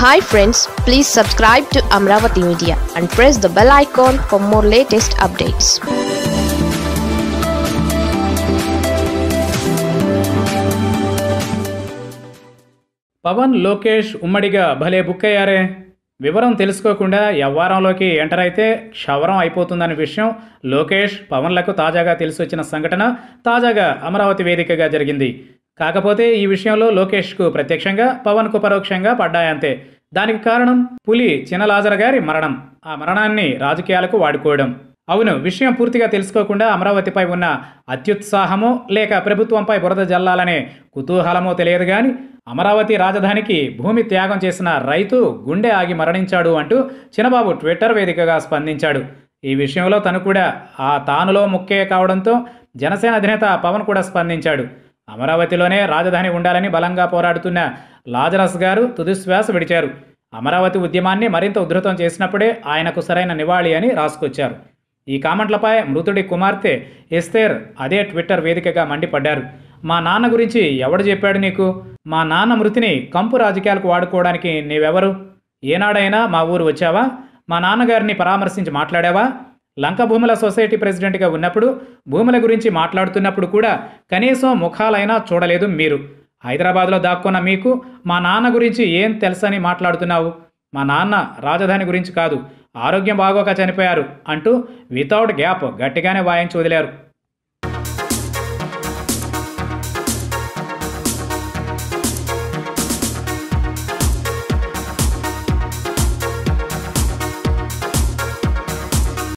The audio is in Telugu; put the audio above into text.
hi friends please subscribe to Amaravati media and press the bell icon for more latest updates Pawan Lokesh ఉమ్మడిగా భలే బుక్ అయ్యారే వివరం తెలుసుకోకుండా వ్యవహారంలోకి ఎంటర్ అయితే క్షవరం అయిపోతుందనే విషయం లోకేష్ పవన్లకు తాజాగా తెలిసి వచ్చిన సంఘటన తాజాగా అమరావతి వేదికగా జరిగింది కాకపోతే ఈ విషయంలో లోకేష్కు ప్రత్యక్షంగా పవన్కు పరోక్షంగా పడ్డాయంతే దానికి కారణం పులి చినలాజర్ గారి మరణం ఆ మరణాన్ని రాజకీయాలకు వాడుకోవడం అవును విషయం పూర్తిగా తెలుసుకోకుండా అమరావతిపై ఉన్న అత్యుత్సాహమో లేక ప్రభుత్వంపై బురద జల్లాలనే కుతూహలమో తెలియదు కానీ అమరావతి రాజధానికి భూమి త్యాగం చేసిన రైతు గుండె ఆగి మరణించాడు అంటూ చినబాబు ట్విట్టర్ వేదికగా స్పందించాడు ఈ విషయంలో తను కూడా ఆ తానులో ముక్కే కావడంతో జనసేన అధినేత పవన్ కూడా స్పందించాడు అమరావతిలోనే రాజధాని ఉండాలని బలంగా పోరాడుతున్న లాజరస్ గారు తుదిశ్వాస విడిచారు అమరావతి ఉద్యమాన్ని మరింత ఉధృతం చేసినప్పుడే ఆయనకు సరైన నివాళి అని రాసుకొచ్చారు ఈ కామెంట్లపై మృతుడి కుమార్తె ఎస్తేర్ అదే ట్విట్టర్ వేదికగా మండిపడ్డారు మా నాన్న గురించి ఎవడు చెప్పాడు నీకు మా నాన్న మృతిని కంపు రాజకీయాలకు వాడుకోవడానికి నీవెవరు ఏనాడైనా మా ఊరు వచ్చావా మా నాన్నగారిని పరామర్శించి మాట్లాడావా లంక భూముల సొసైటీ ప్రెసిడెంట్గా ఉన్నప్పుడు భూముల గురించి మాట్లాడుతున్నప్పుడు కూడా కనీసం ముఖాలైనా చూడలేదు మీరు హైదరాబాద్లో దాక్కున్న మీకు మా నాన్న గురించి ఏం తెలుసని మాట్లాడుతున్నావు మా నాన్న రాజధాని గురించి కాదు ఆరోగ్యం బాగోక చనిపోయారు అంటూ వితౌట్ గ్యాప్ గట్టిగానే వాయించి వదిలారు